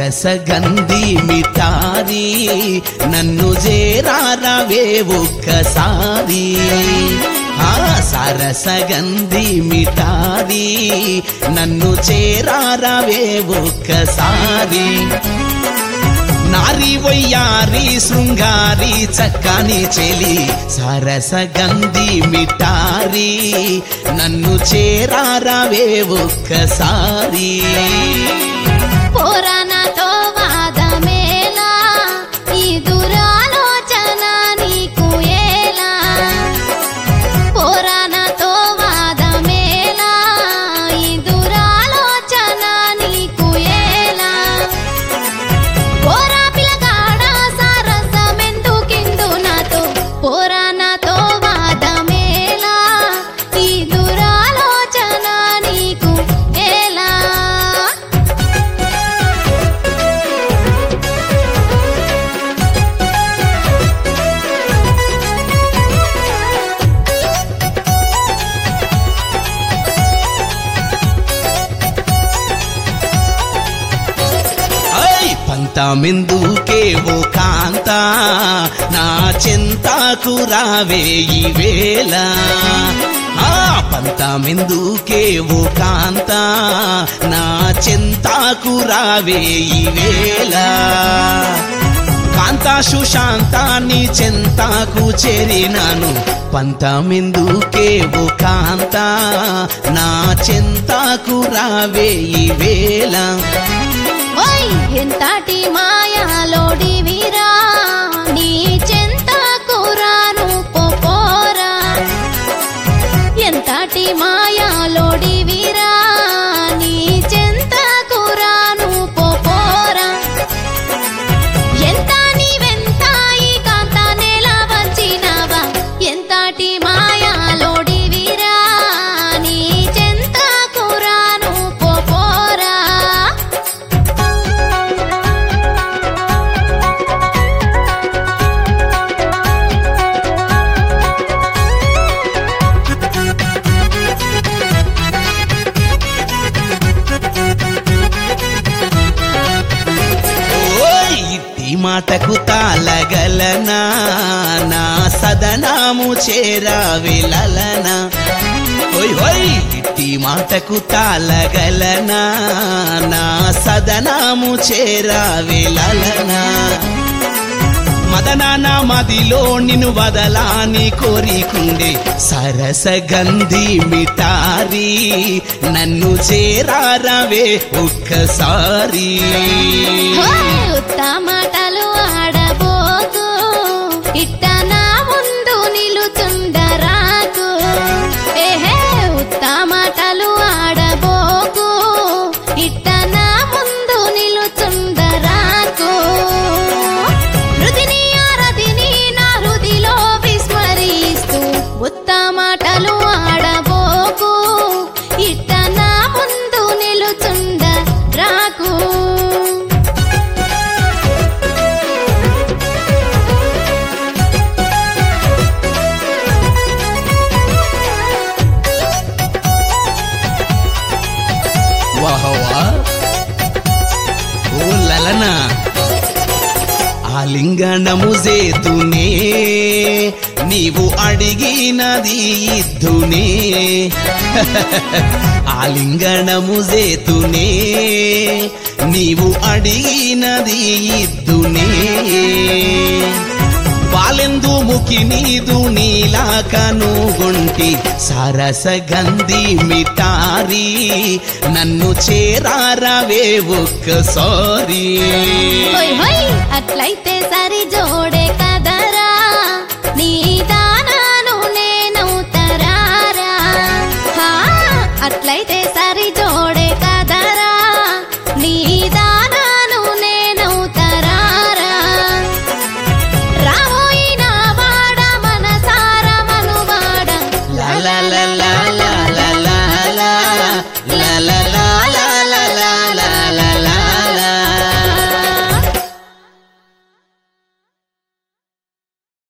సరసగంధి మిఠారి నన్ను చేరారవే ఒక్కసారి ఆ సరసగంధి మిఠారి నన్ను చేరారవే ఒక్కసారి నారి వయ్యారి శృంగారి చక్కని చెలి సరసగంధి మిఠారి నన్ను చేరారవే ఒక్కసారి పోరానాతో వాదమేలా ఈ దురాలోచన నీకు ఎలా పోరానాతో వాదమేలా ఈ దురాలోచన నీకు ఎలా పోరా పిలగాడ సరసమెందుకిందు నాతో పోరానాతో వాదమేలా ఈ దురాలోచన నీకు ఎలా ఐ పంతమెందుకే ఓ కాంత నా చింతకు రావే ఈ వేళ ఆ పంతమెందుకే ఓ కాంత నా చింతకు రావే ఈ వేళ కాంత సుశాంత నీ చింతకు చేరినాను పంతమెందుకే ఓ కాంత నా చింతకు రావే ఈ వేళ ఓయ్ ఎంతటి మాయాలోడి వీరా నీ చెంత కురాను పోరా ఎంతటి మాయాలోడి వీరా నీ చెంత కురాను పోరా ఎంత నీవెంత ఈ కాంత నేల వంచినావా ఎంతటి మాయాలోడి వీరా నీ చెంత కురాను పోరా ఓయ్ ఇట్టి మాటకు తాళగలనా నా సదనాము చేరావిలలనా ఓయ్ ఓయ్ ఇట్టి మాటకు తాళగలనా నా సదనాము చేరావిలలనా మదనాన మదిలో నిన్ను వదలాని కోరికుండే సరస గంధి మిఠారి నన్ను చేరారవే ఒక్కసారి ఓయ్ ఉత్త మాటలు ఆడబోకు ఇట్ట నా ముందు నిలుచుండరాకు ఏహే ఉత్త మాటలు ఆడబోకు ఇట్ట నా ముందు నిలుచుండరాకు హృదిని ఆరదిని నా హృదిలో విస్మరిస్తూ ఉత్త మాటలు ఆడబోకు ఇట్ట నా ముందు నిలుచుండ రాకు వాహవా ఓ లలనా ఆలింగనము చేతునే నీవు అడిగినది ఇద్దునే ఆలింగనము చేతునే నీవు అడిగినది ఇద్దునే బాలెందు ముఖి నీదు నీలా కనుగొంటి సరస గంధి మిఠారి నన్ను చేరారవే ఒక్కసారి హోయ్ హోయ్ అట్లయితే సరి జోడే కదరా నీ దానాను నేనవుతరారా హా అట్లయితే సరి జోడే కదరా నీ దానాను నేనవుతరారా రావోయిన వాడ మనసార మనువాడ లా లా లా లా